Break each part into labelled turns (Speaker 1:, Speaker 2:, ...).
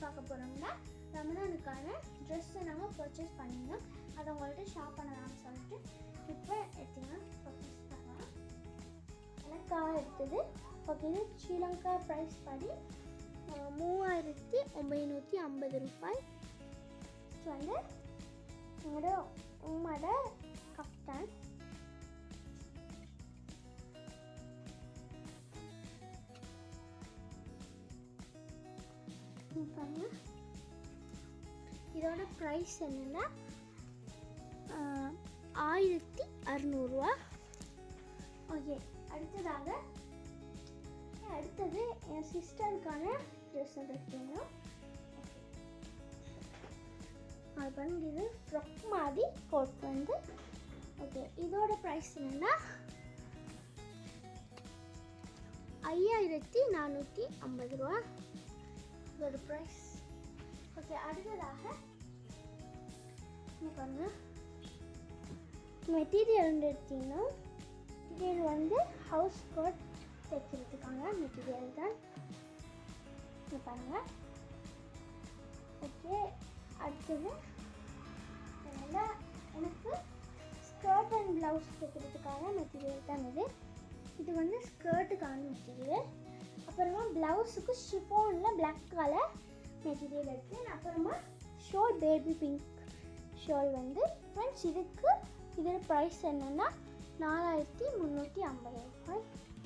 Speaker 1: பார்க்க போகிறோம்னா ரமணானுக்கான ட்ரெஸ்ஸை நாங்கள் பர்ச்சேஸ் பண்ணியிருந்தோம் அதை உங்கள்கிட்ட ஷாப் பண்ணலாம்னு சொல்லிட்டு இப்போ எடுத்தீங்கன்னா பர்ச்சேஸ் பண்ணலாம் எனக்காக எடுத்தது ஓகே இது ஸ்ரீலங்கா ப்ரைஸ் படி அஹ், மூவாயிரத்தி ஒம்பைநூற்றி ஐம்பது ரூபாய் இது வந்து உங்களோட உம்மோட கப்தான் இங்க பாருங்க இதோட ப்ரைஸ் என்னன்னா ஆஹ், ஆயிரத்தி அறநூறுவா ஓகே அடுத்ததாக அடுத்தது என் சிஸ்டருக்கான ட்ரெஸ் எடுத்தீங்கன்னா அது பாருங்க இது ஃப்ரொக் மாதிரி கோட் வந்து ஓகே இதோட ப்ரைஸ் என்னன்னா ஐயாயிரத்தி நானூற்றி ஐம்பது ரூபா இதோட ப்ரைஸ் ஓகே அடுத்ததாக இங்க பாருங்க மெட்டீரியல் வந்து எடுத்தீங்கன்னா மெட்டீரியல் வந்து ஹவுஸ் கோட் தைக்கிறதுக்கான மெட்டீரியல் தான் இங்க பாருங்க ஓகே அடுத்தது அதனால எனக்கு ஸ்கர்ட் அண்ட் ப்ளவுஸ் தைக்கிறதுக்கான மெட்டீரியல் தான் இது இது வந்து ஸ்கர்ட்டுக்கான மெட்டீரியல் அப்புறமா ப்ளவுஸுக்கு ஷிஃபானில் Black கலர் மெட்டீரியல் எடுத்து அப்புறமா ஷோல் பேபி பிங்க் ஷால் வந்து ஃப்ரெண்ட்ஸ் இதுக்கு இதோட ப்ரைஸ் என்னென்னா நாலாயிரத்தி முந்நூற்றி ஐம்பது ரூபாய்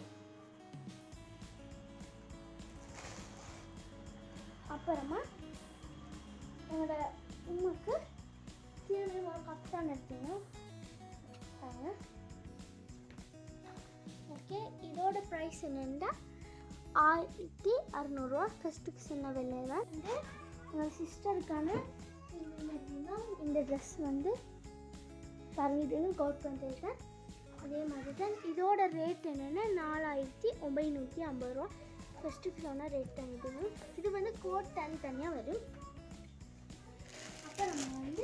Speaker 1: அப்புறமா என்னோட உமக்கு திரும்பி ஒரு கப்தான் எடுத்தீங்கன்னா பாருங்க ஓகே இதோட ப்ரைஸ் என்னென்னா ஆயிரத்தி அறநூறுவா ஃபஸ்ட்டுக்கு சின்ன விலையில் வந்து எங்கள் சிஸ்டருக்கான எப்படின்னா இந்த ட்ரெஸ் வந்து பரவிடுன்னு கோட் பண்ணிருக்கேன் அதே மாதிரி தான் இதோட ரேட் என்னென்னா நாலாயிரத்தி ஒம்பைநூற்றி ஐம்பது ரூபா ஃபஸ்ட்டுக்கு சொன்ன ரேட் தான் இது இது வந்து கோட் தனி தனியாக வரும் அப்புறம் நம்ம வந்து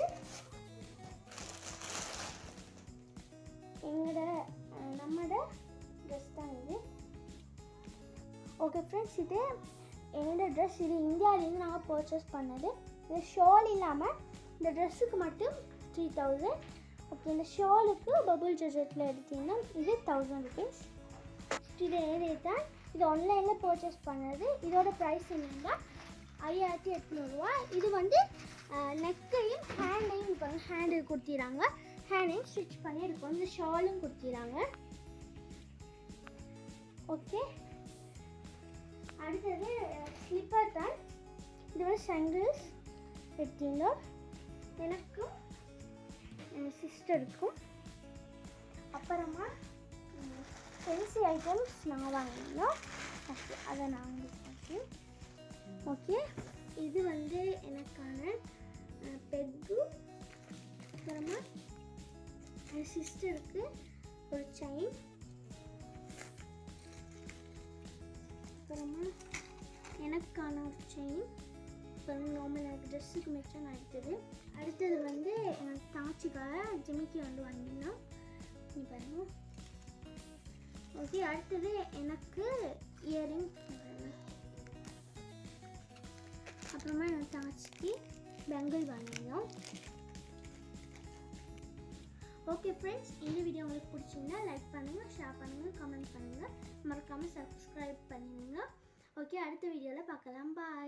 Speaker 1: எங்களோட அஹ், நம்மளோட ட்ரெஸ் தான் இது ஓகே ஃப்ரெண்ட்ஸ் இது என்னோட ட்ரெஸ் இது இந்தியாவிலேருந்து நாங்கள் பர்ச்சேஸ் பண்ணது இது ஷால் இல்லாமல் இந்த ட்ரெஸ்ஸுக்கு மட்டும் த்ரீ தௌசண்ட் ஓகே இந்த ஷாலுக்கு பபுள் ஜெஜெட்டில் எடுத்தீங்கன்னா இது தௌசண்ட் ருபீஸ் இது ஏதே தான் இது ஆன்லைனில் பர்ச்சேஸ் பண்ணது இதோட ப்ரைஸ் என்னன்னா ஐயாயிரத்தி எட்நூறுரூவா இது வந்து நெக்கையும் ஹேண்டையும் இப்போ ஹேண்டில் கொடுத்திறாங்க ஹேண்டையும் ஸ்டிச் பண்ணி இருக்கும் இந்த ஷாலும் கொடுத்திறாங்க ஓகே அடுத்தது ஸ்லிப்பர் தான் இது வந்து சங்கிள்ஸ் எடுத்தீங்க எனக்கும் என் சிஸ்டருக்கும் அப்புறமா ஃபென்சி ஐட்டம்ஸ் நான் வாங்கினோம் ஓகே அதை நான் வாங்கிட்டு ஓகே இது வந்து எனக்கான பெக்கு அப்புறமா என் சிஸ்டருக்கு ஒரு செயின் அப்புறமா எனக்கான ஒரு செயின் அப்புறம் நார்மல் எனக்கு ட்ரெஸ்ஸுக்கு மிச்சம் நான் எடுத்தது அடுத்தது வந்து எனக்கு தாச்சிக்காக ஜிமிக்கி வந்து வாங்கினோம் நீ பாருங்க ஓகே அடுத்தது எனக்கு இயரிங் அப்புறமா என் தாச்சிக்கு பெங்கல் வாங்கினோம் ஓகே ஃப்ரெண்ட்ஸ் இந்த வீடியோ உங்களுக்கு பிடிச்சிருந்தா லைக் பண்ணுங்கள் ஷேர் பண்ணுங்கள் கமெண்ட் பண்ணுங்கள் மறக்காமல் சப்ஸ்கிரைப் பண்ணிடுங்க ஓகே அடுத்த வீடியோவில் பார்க்கலாம் பாய்